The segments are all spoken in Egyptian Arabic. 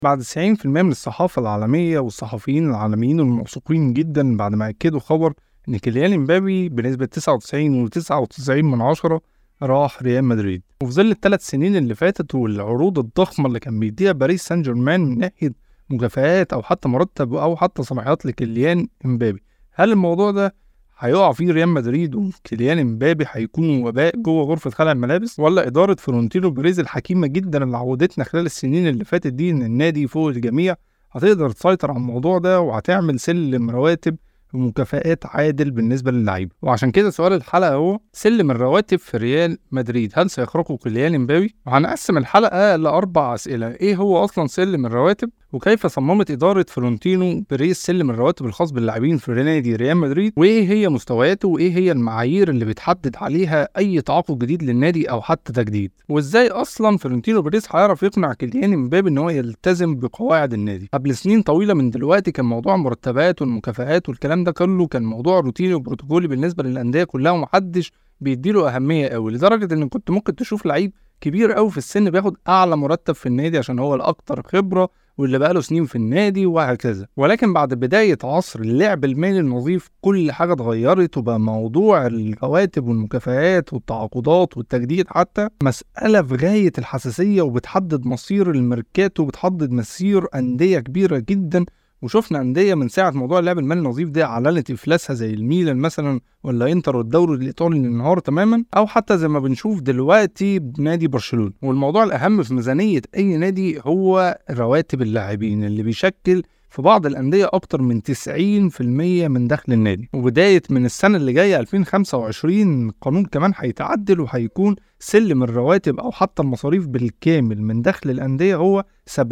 بعد 90% من الصحافة العالمية والصحفيين العالميين الموثوقين جدا بعد ما أكدوا خبر إن كيليان امبابي بنسبة 99 و99 من عشرة راح ريال مدريد وفي ظل الثلاث سنين اللي فاتت والعروض الضخمة اللي كان بيديها باريس سان جيرمان من ناحية مكافآت أو حتى مرتب أو حتى صلاحيات لكيليان امبابي هل الموضوع ده هيقع فيه ريال مدريد وكيليان امبابي هيكونوا وباء جوه غرفه خلع الملابس ولا اداره فلورنتينو بيريز الحكيمه جدا اللي عودتنا خلال السنين اللي فاتت دي ان النادي فوق الجميع هتقدر تسيطر على الموضوع ده وهتعمل سلم رواتب ومكافآت عادل بالنسبة للعيبة وعشان كده سؤال الحلقة هو سلم الرواتب في ريال مدريد هل سيخرقه كيليان امبابي؟ وهنقسم الحلقة لأربع أسئلة إيه هو أصلا سلم الرواتب؟ وكيف صممت إدارة فلورنتينو بريز سلم الرواتب الخاص باللاعبين في نادي ريال مدريد وإيه هي مستوياته وإيه هي المعايير اللي بتحدد عليها أي تعاقد جديد للنادي أو حتى تجديد وإزاي أصلا فلورنتينو بريز هيعرف يقنع كيليان امبابي إن هو يلتزم بقواعد النادي قبل سنين طويلة من دلوقتي كان موضوع المرتبات والمكافآت والكلام ده كله كان موضوع روتيني وبروتوكولي بالنسبة للأندية كلها ومحدش بيديله أهمية قوي لدرجة إن كنت ممكن تشوف لعيب كبير قوي في السن بياخد اعلى مرتب في النادي عشان هو الاكثر خبره واللي بقاله سنين في النادي وهكذا ولكن بعد بداية عصر اللعب المالي النظيف كل حاجة اتغيرت وبقى موضوع الرواتب والمكافآت والتعاقدات والتجديد حتى مسألة في غاية الحساسية وبتحدد مصير الميركاتو وبتحدد مصير أندية كبيرة جدا وشفنا انديه من ساعه موضوع اللعب المالي النظيف ده اعلنت افلاسها زي الميلان مثلا ولا انتر والدوري الايطالي اللي انهار تماما او حتى زي ما بنشوف دلوقتي بنادي برشلونه والموضوع الاهم في ميزانيه اي نادي هو رواتب اللاعبين اللي بيشكل في بعض الأندية أكتر من 90% من دخل النادي وبداية من السنة اللي جاية 2025 القانون كمان هيتعدل وهيكون سلم الرواتب أو حتى المصاريف بالكامل من دخل الأندية هو 70%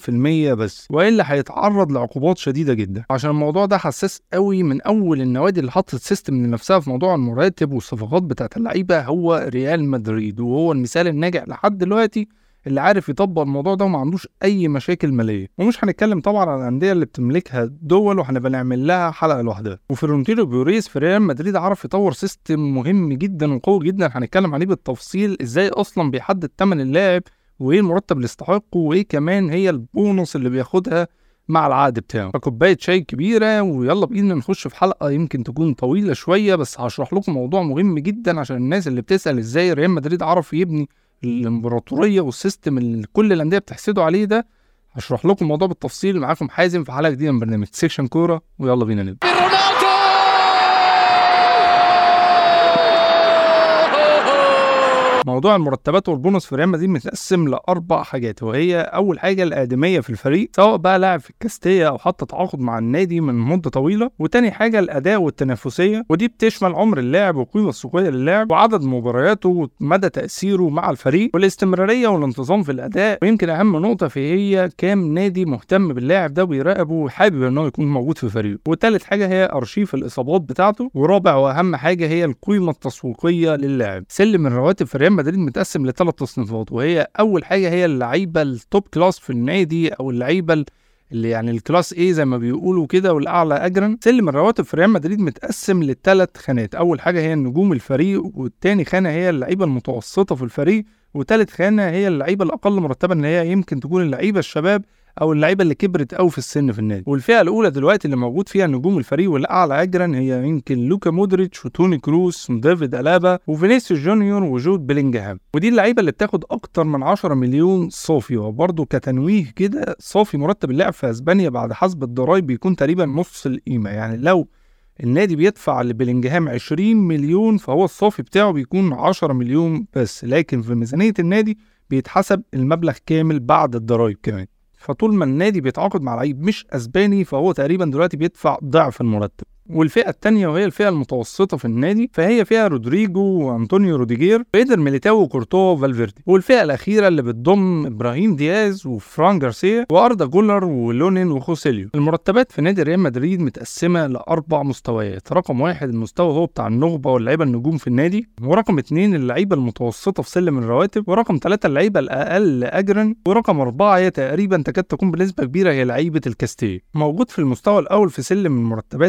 بس وإلا هيتعرض لعقوبات شديدة جدا عشان الموضوع ده حساس قوي من أول النوادي اللي حطت سيستم لنفسها في موضوع المراتب والصفقات بتاعت اللعيبة هو ريال مدريد وهو المثال الناجح لحد دلوقتي اللي عارف يطبق الموضوع ده وما عندوش اي مشاكل ماليه ومش هنتكلم طبعا عن الانديه اللي بتملكها دول وهنبقى نعمل لها حلقه لوحدها وفرونتينو بيوريس في ريال مدريد عرف يطور سيستم مهم جدا وقوي جدا هنتكلم عليه بالتفصيل ازاي اصلا بيحدد ثمن اللاعب وايه المرتب اللي يستحقه وايه كمان هي البونص اللي بياخدها مع العقد بتاعه فكوبايه شاي كبيره ويلا بينا نخش في حلقه يمكن تكون طويله شويه بس هشرح لكم موضوع مهم جدا عشان الناس اللي بتسال ازاي ريال مدريد عرف يبني الامبراطوريه والسيستم اللي كل الانديه بتحسدوا عليه ده هشرح لكم الموضوع بالتفصيل معاكم حازم في حلقه جديده من برنامج سيكشن كوره ويلا بينا نبدا موضوع المرتبات والبونص في ريال مدريد متقسم لاربع حاجات وهي اول حاجه الادميه في الفريق سواء بقى لاعب في الكاستيه او حتى تعاقد مع النادي من مده طويله وتاني حاجه الاداء والتنافسيه ودي بتشمل عمر اللاعب والقيمه السوقيه للاعب وعدد مبارياته ومدى تاثيره مع الفريق والاستمراريه والانتظام في الاداء ويمكن اهم نقطه في هي كام نادي مهتم باللاعب ده وبيراقبه وحابب ان هو يكون موجود في فريقه وتالت حاجه هي ارشيف الاصابات بتاعته ورابع واهم حاجه هي القيمه التسويقيه للاعب سلم الرواتب في ريال مدريد متقسم لثلاث تصنيفات وهي اول حاجه هي اللعيبه التوب كلاس في النادي او اللعيبه اللي يعني الكلاس ايه زي ما بيقولوا كده والاعلى اجرا سلم الرواتب في ريال مدريد متقسم لثلاث خانات اول حاجه هي نجوم الفريق والتاني خانه هي اللعيبه المتوسطه في الفريق وتالت خانه هي اللعيبه الاقل مرتبا اللي هي يمكن تكون اللعيبه الشباب او اللعيبه اللي كبرت قوي في السن في النادي والفئه الاولى دلوقتي اللي موجود فيها نجوم الفريق والاعلى اجرا هي يمكن لوكا مودريتش وتوني كروس وديفيد الابا وفينيسيوس جونيور وجود بيلينجهام ودي اللعيبه اللي بتاخد اكتر من 10 مليون صافي وبرده كتنويه كده صافي مرتب اللاعب في اسبانيا بعد حسب الضرايب بيكون تقريبا نص القيمه يعني لو النادي بيدفع لبيلينجهام 20 مليون فهو الصافي بتاعه بيكون 10 مليون بس لكن في ميزانيه النادي بيتحسب المبلغ كامل بعد الضرايب كمان فطول ما النادي بيتعاقد مع لعيب مش اسباني فهو تقريبا دلوقتي بيدفع ضعف المرتب والفئة الثانية وهي الفئة المتوسطة في النادي فهي فيها رودريجو وأنطونيو روديجير وإيدر ميليتاو وكورتوا وفالفيردي والفئة الأخيرة اللي بتضم إبراهيم دياز وفران جارسيا وأردا جولر ولونين وخوسيليو المرتبات في نادي ريال مدريد متقسمة لأربع مستويات رقم واحد المستوى هو بتاع النخبة واللعيبة النجوم في النادي ورقم اثنين اللعيبة المتوسطة في سلم الرواتب ورقم ثلاثة اللعيبة الأقل أجرا ورقم أربعة هي تقريبا تكاد تكون بنسبة كبيرة هي لعيبة الكاستيه موجود في المستوى الأول في سلم المرتبات العالية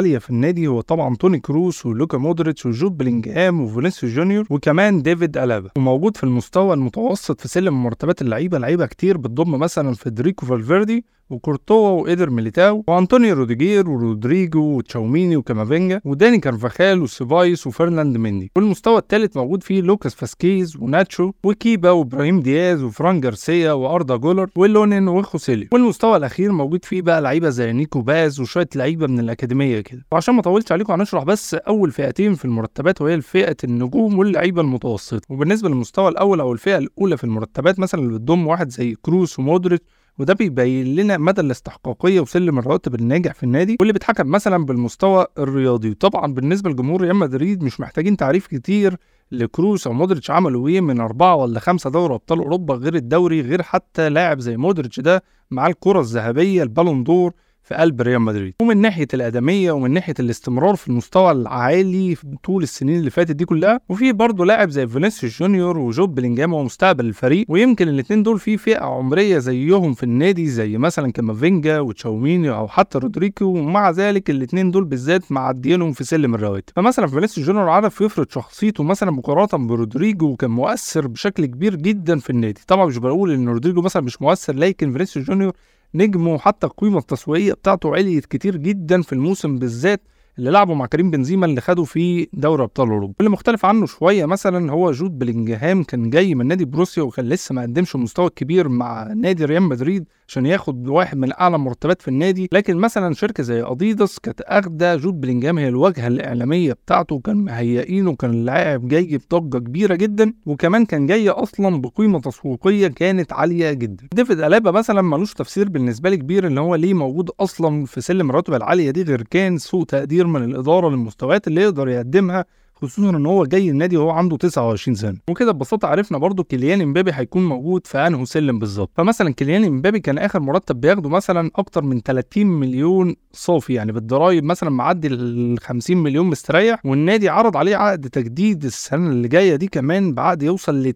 عاليه في النادي هو طبعا توني كروس ولوكا مودريتش وجود بلينجهام وفينيسيوس جونيور وكمان ديفيد الابا وموجود في المستوى المتوسط في سلم مرتبات اللعيبه لعيبه كتير بتضم مثلا فيدريكو فالفيردي وكورتوا وإيدر ميليتاو وأنطونيو روديجير ورودريجو وتشاوميني وكامافينجا وداني كارفاخال وسيفايس وفرناند مندي والمستوى الثالث موجود فيه لوكاس فاسكيز وناتشو وكيبا وابراهيم دياز وفران جارسيا واردا جولر ولونين وخوسيليو والمستوى الاخير موجود فيه بقى لعيبه زي نيكو باز وشويه لعيبه من الاكاديميه كده وعشان ما اطولش عليكم هنشرح بس اول فئتين في المرتبات وهي فئه النجوم واللعيبه المتوسطه وبالنسبه للمستوى الاول او الفئه الاولى في المرتبات مثلا اللي بتضم واحد زي كروس ومودريتش وده بيبين لنا مدى الاستحقاقيه وسلم الرواتب الناجح في النادي واللي بيتحكم مثلا بالمستوى الرياضي وطبعا بالنسبه لجمهور ريال مدريد مش محتاجين تعريف كتير لكروس او مودريتش عملوا ايه من اربعه ولا خمسه دوري ابطال اوروبا غير الدوري غير حتى لاعب زي مودريتش ده مع الكره الذهبيه البالون دور في قلب ريال مدريد ومن ناحيه الادميه ومن ناحيه الاستمرار في المستوى العالي طول السنين اللي فاتت دي كلها وفي برضه لاعب زي فينيسيوس جونيور وجوب بلينجهام هو مستقبل الفريق ويمكن الاثنين دول في فئه عمريه زيهم في النادي زي مثلا كامافينجا وتشاوميني او حتى رودريكو ومع ذلك الاثنين دول بالذات معديينهم في سلم الرواتب فمثلا فينيسيوس جونيور عرف يفرض شخصيته مثلا مقارنه برودريجو وكان مؤثر بشكل كبير جدا في النادي طبعا مش بقول ان رودريجو مثلا مش مؤثر لكن فينيسيوس جونيور نجمه وحتى القيمه التسويقيه بتاعته عليت كتير جدا في الموسم بالذات اللي لعبوا مع كريم بنزيما اللي خدوا فيه دوري ابطال اوروبا اللي مختلف عنه شويه مثلا هو جود بلينجهام كان جاي من نادي بروسيا وكان لسه ما قدمش المستوى الكبير مع نادي ريال مدريد عشان ياخد واحد من اعلى المرتبات في النادي لكن مثلا شركه زي اديداس كانت اخده جود بلينجهام هي الواجهه الاعلاميه بتاعته وكان مهيئينه وكان اللاعب جاي بضجه كبيره جدا وكمان كان جاي اصلا بقيمه تسويقيه كانت عاليه جدا ديفيد الابا مثلا ملوش تفسير بالنسبه لي كبير ان هو ليه موجود اصلا في سلم الرتبه العاليه دي غير كان سوء تقدير من الاداره للمستويات اللي يقدر يقدمها خصوصا ان هو جاي النادي وهو عنده 29 سنه وكده ببساطه عرفنا برضو كيليان امبابي هيكون موجود في انه سلم بالظبط فمثلا كيليان امبابي كان اخر مرتب بياخده مثلا اكتر من 30 مليون صافي يعني بالضرايب مثلا معدي ال 50 مليون مستريح والنادي عرض عليه عقد تجديد السنه اللي جايه دي كمان بعقد يوصل ل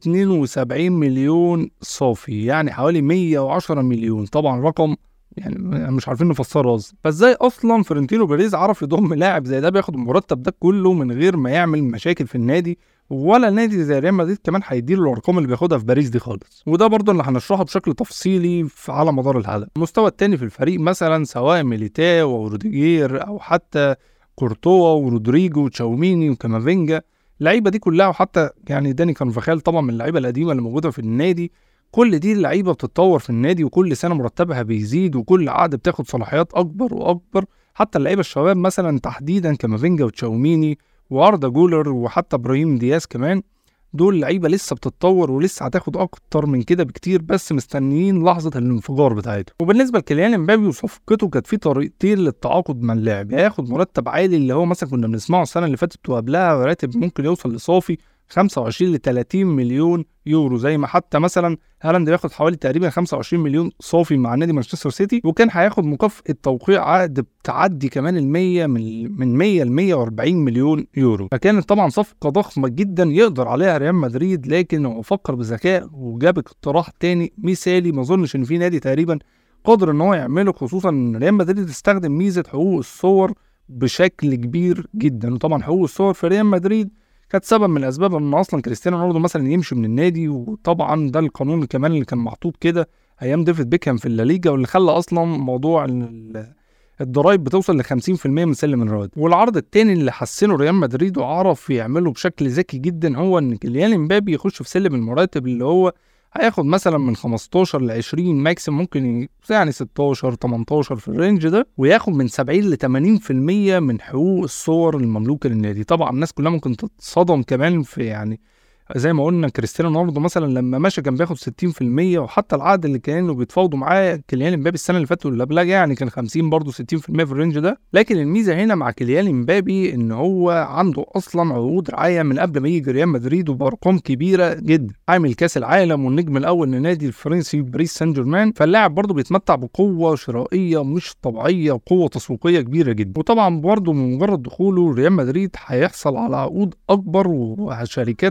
72 مليون صافي يعني حوالي 110 مليون طبعا رقم يعني مش عارفين نفسره اصلا فازاي اصلا فرنتينو بيريز عرف يضم لاعب زي ده بياخد المرتب ده كله من غير ما يعمل مشاكل في النادي ولا نادي زي ريال مدريد كمان هيديله الارقام اللي بياخدها في باريس دي خالص وده برضه اللي هنشرحه بشكل تفصيلي على مدار الحلقه المستوى الثاني في الفريق مثلا سواء ميليتاو او روديجير او حتى كورتوا ورودريجو وتشاوميني وكامافينجا اللعيبه دي كلها وحتى يعني داني كارفاخال طبعا من اللعيبه القديمه اللي موجوده في النادي كل دي اللعيبه بتتطور في النادي وكل سنه مرتبها بيزيد وكل عقد بتاخد صلاحيات اكبر واكبر حتى اللعيبه الشباب مثلا تحديدا كامافينجا وتشاوميني واردا جولر وحتى ابراهيم دياز كمان دول لعيبه لسه بتتطور ولسه هتاخد اكتر من كده بكتير بس مستنيين لحظه الانفجار بتاعته وبالنسبه لكيليان امبابي وصفقته كانت في طريقتين للتعاقد مع اللاعب هياخد مرتب عالي اللي هو مثلا كنا بنسمعه السنه اللي فاتت وقبلها راتب ممكن يوصل لصافي 25 ل 30 مليون يورو زي ما حتى مثلا هالاند بياخد حوالي تقريبا 25 مليون صافي مع نادي مانشستر سيتي وكان هياخد مكافاه توقيع عقد بتعدي كمان ال 100 من من 100 ل 140 مليون يورو فكانت طبعا صفقه ضخمه جدا يقدر عليها ريال مدريد لكن هو فكر بذكاء وجاب اقتراح تاني مثالي ما اظنش ان في نادي تقريبا قادر ان هو يعمله خصوصا ان ريال مدريد استخدم ميزه حقوق الصور بشكل كبير جدا وطبعا حقوق الصور في ريال مدريد كانت سبب من الاسباب ان اصلا كريستيانو رونالدو مثلا يمشي من النادي وطبعا ده القانون كمان اللي كان محطوط كده ايام ديفيد بيكهام في الليجا واللي خلى اصلا موضوع الضرايب بتوصل ل 50% من سلم الرواتب والعرض الثاني اللي حسنه ريال مدريد وعرف يعمله بشكل ذكي جدا هو ان كيليان امبابي يخش في سلم المراتب اللي هو هياخد مثلا من 15 ل 20 ماكسيم ممكن يعني 16 18 في الرينج ده وياخد من 70 ل 80% من حقوق الصور المملوكه للنادي طبعا الناس كلها ممكن تتصدم كمان في يعني زي ما قلنا كريستيانو رونالدو مثلا لما مشى كان بياخد 60% وحتى العقد اللي كانوا بيتفاوضوا معاه كيليان امبابي السنه اللي فاتت واللي قبلها يعني كان 50 برضه 60% في الرينج ده لكن الميزه هنا مع كيليان امبابي ان هو عنده اصلا عقود رعايه من قبل ما يجي ريال مدريد وبارقام كبيره جدا عامل كاس العالم والنجم الاول للنادي الفرنسي باريس سان جيرمان فاللاعب برضه بيتمتع بقوه شرائيه مش طبيعيه وقوه تسويقيه كبيره جدا وطبعا برضه من مجرد دخوله ريال مدريد هيحصل على عقود اكبر وشركات كمان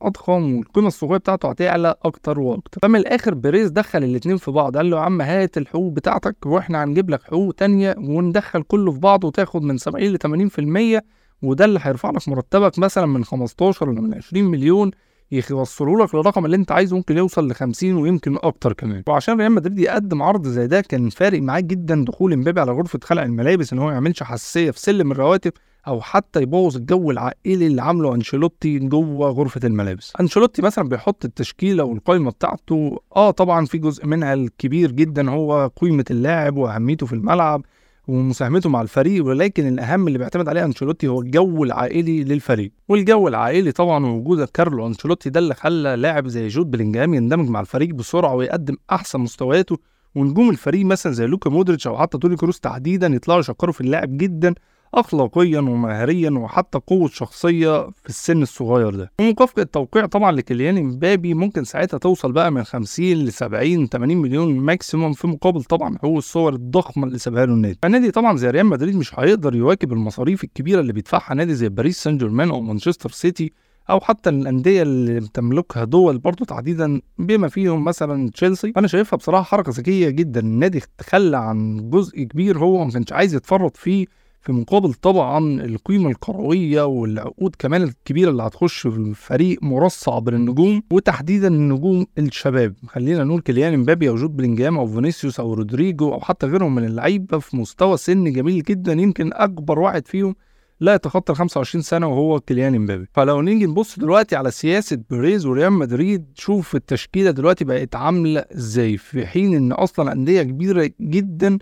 اضخم والقيمه السوقيه بتاعته هتعلى اكتر واكتر فمن الاخر بيريز دخل الاتنين في بعض قال له يا عم هات الحقوق بتاعتك واحنا هنجيب لك حقوق تانية وندخل كله في بعض وتاخد من 70 ل 80% وده اللي هيرفع لك مرتبك مثلا من 15 ولا من 20 مليون يوصلوا لك للرقم اللي انت عايزه ممكن يوصل ل 50 ويمكن اكتر كمان وعشان ريال مدريد يقدم عرض زي ده كان فارق معاه جدا دخول امبابي على غرفه خلع الملابس ان هو ما يعملش حساسيه في سلم الرواتب او حتى يبوظ الجو العائلي اللي عامله انشيلوتي جوه غرفه الملابس انشيلوتي مثلا بيحط التشكيله والقائمه بتاعته اه طبعا في جزء منها الكبير جدا هو قيمه اللاعب واهميته في الملعب ومساهمته مع الفريق ولكن الاهم اللي بيعتمد عليه انشيلوتي هو الجو العائلي للفريق والجو العائلي طبعا ووجود كارلو انشيلوتي ده اللي خلى لاعب زي جود بلينجهام يندمج مع الفريق بسرعه ويقدم احسن مستوياته ونجوم الفريق مثلا زي لوكا مودريتش او حتى توني كروس تحديدا يطلعوا يشكروا في اللاعب جدا اخلاقيا ومهريا وحتى قوه شخصيه في السن الصغير ده ومكافاه التوقيع طبعا لكيليان امبابي ممكن ساعتها توصل بقى من 50 ل 70 80 مليون ماكسيموم في مقابل طبعا حقوق الصور الضخمه اللي سابها له النادي فالنادي طبعا زي ريال مدريد مش هيقدر يواكب المصاريف الكبيره اللي بيدفعها نادي زي باريس سان جيرمان او مانشستر سيتي او حتى الانديه اللي بتملكها دول برضه تحديدا بما فيهم مثلا تشيلسي انا شايفها بصراحه حركه ذكيه جدا النادي تخلى عن جزء كبير هو ما كانش عايز يتفرط فيه في مقابل طبعا القيمة الكروية والعقود كمان الكبيرة اللي هتخش في الفريق مرصع بالنجوم وتحديدا النجوم الشباب خلينا نقول كيليان امبابي او جود بلينجهام او فينيسيوس او رودريجو او حتى غيرهم من اللعيبة في مستوى سن جميل جدا يمكن اكبر واحد فيهم لا يتخطى ال 25 سنه وهو كيليان امبابي فلو نيجي نبص دلوقتي على سياسه بيريز وريال مدريد شوف التشكيله دلوقتي بقت عامله ازاي في حين ان اصلا انديه كبيره جدا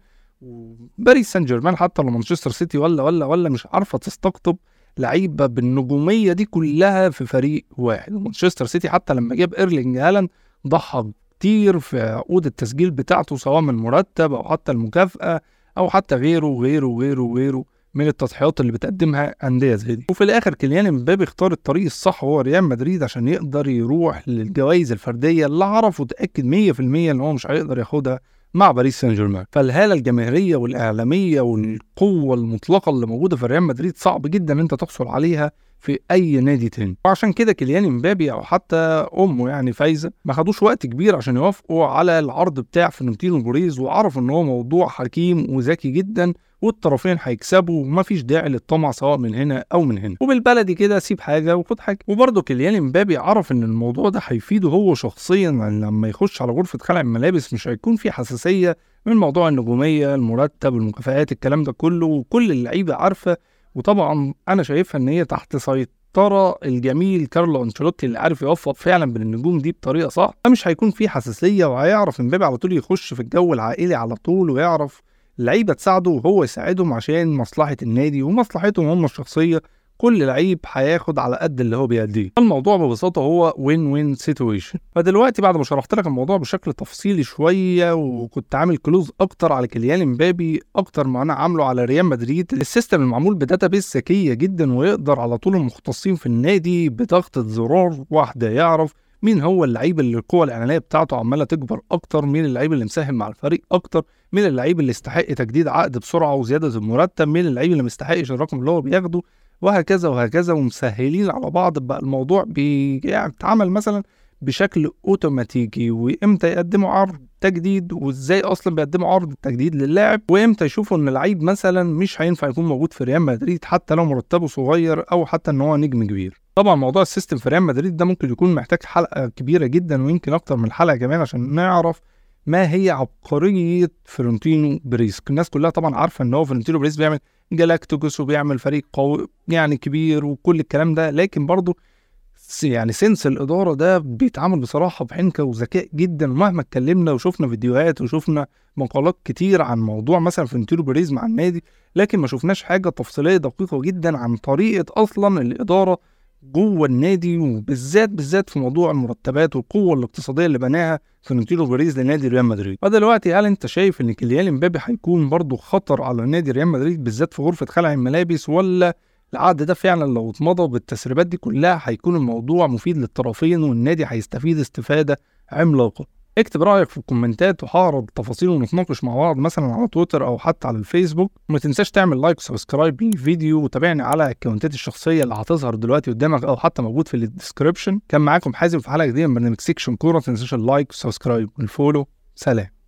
باريس سان جيرمان حتى لو مانشستر سيتي ولا ولا ولا مش عارفه تستقطب لعيبه بالنجوميه دي كلها في فريق واحد ومانشستر سيتي حتى لما جاب ايرلينج هالاند ضحى كتير في عقود التسجيل بتاعته سواء من المرتب او حتى المكافاه او حتى غيره وغيره وغيره وغيره من التضحيات اللي بتقدمها انديه زي دي وفي الاخر كيليان امبابي اختار الطريق الصح هو ريال مدريد عشان يقدر يروح للجوائز الفرديه اللي عرف وتاكد 100% ان هو مش هيقدر ياخدها مع باريس سان جيرمان فالهاله الجماهيريه والاعلاميه والقوه المطلقه اللي موجوده في ريال مدريد صعب جدا انت تحصل عليها في اي نادي تاني وعشان كده كيليان امبابي او حتى امه يعني فايزه ما خدوش وقت كبير عشان يوافقوا على العرض بتاع فلورنتينو بوريز وعرفوا ان هو موضوع حكيم وذكي جدا والطرفين هيكسبوا ومفيش داعي للطمع سواء من هنا او من هنا وبالبلدي كده سيب حاجه وخد حاجه وبرده كيليان امبابي عرف ان الموضوع ده هيفيده هو شخصيا لما يخش على غرفه خلع الملابس مش هيكون في حساسيه من موضوع النجوميه المرتب المكافآت الكلام ده كله وكل اللعيبه عارفه وطبعا انا شايفها ان هي تحت سيطره الجميل كارلو انشيلوتي اللي عارف يوفق فعلا بين النجوم دي بطريقه صح فمش هيكون في حساسيه وهيعرف امبابي على طول يخش في الجو العائلي على طول ويعرف اللعيبه تساعده وهو يساعدهم عشان مصلحه النادي ومصلحتهم هم الشخصيه كل لعيب هياخد على قد اللي هو بيأديه الموضوع ببساطه هو وين وين سيتويشن فدلوقتي بعد ما شرحت لك الموضوع بشكل تفصيلي شويه وكنت عامل كلوز اكتر على كيليان امبابي اكتر ما انا عامله على ريال مدريد السيستم المعمول بداتابيس ذكيه جدا ويقدر على طول المختصين في النادي بضغطه زرار واحده يعرف مين هو اللعيب اللي القوه الاعلانيه بتاعته عماله تكبر اكتر مين اللعيب اللي مساهم مع الفريق اكتر مين اللعيب اللي يستحق تجديد عقد بسرعه وزياده المرتب مين اللعيب اللي ما يستحقش الرقم اللي هو بياخده وهكذا وهكذا ومسهلين على بعض بقى الموضوع بيتعمل يعني مثلا بشكل اوتوماتيكي وامتى يقدموا عرض تجديد وازاي اصلا بيقدموا عرض التجديد للاعب وامتى يشوفوا ان اللعيب مثلا مش هينفع يكون موجود في ريال مدريد حتى لو مرتبه صغير او حتى ان هو نجم كبير طبعا موضوع السيستم في ريال مدريد ده ممكن يكون محتاج حلقه كبيره جدا ويمكن اكتر من حلقه كمان عشان نعرف ما هي عبقريه فرونتينو بريس الناس كلها طبعا عارفه ان هو فرونتينو بريس بيعمل جالاكتيكوس وبيعمل فريق قوي يعني كبير وكل الكلام ده لكن برضه يعني سنس الاداره ده بيتعامل بصراحه بحنكه وذكاء جدا ومهما اتكلمنا وشفنا فيديوهات وشفنا مقالات كتير عن موضوع مثلا فنتيرو بريز مع النادي لكن ما شفناش حاجه تفصيليه دقيقه جدا عن طريقه اصلا الاداره جوه النادي وبالذات بالذات في موضوع المرتبات والقوه الاقتصاديه اللي بناها فلورنتينو بيريز لنادي ريال مدريد فدلوقتي هل انت شايف ان كيليان امبابي هيكون برضه خطر على نادي ريال مدريد بالذات في غرفه خلع الملابس ولا العقد ده فعلا لو اتمضى بالتسريبات دي كلها هيكون الموضوع مفيد للطرفين والنادي هيستفيد استفاده عملاقه اكتب رايك في الكومنتات وهعرض التفاصيل ونتناقش مع بعض مثلا على تويتر او حتى على الفيسبوك وما تنساش تعمل لايك وسبسكرايب للفيديو وتابعني على اكونتاتي الشخصيه اللي هتظهر دلوقتي قدامك او حتى موجود في الديسكربشن كان معاكم حازم في حلقه جديده من برنامج سيكشن كوره ما تنساش اللايك والسبسكرايب والفولو سلام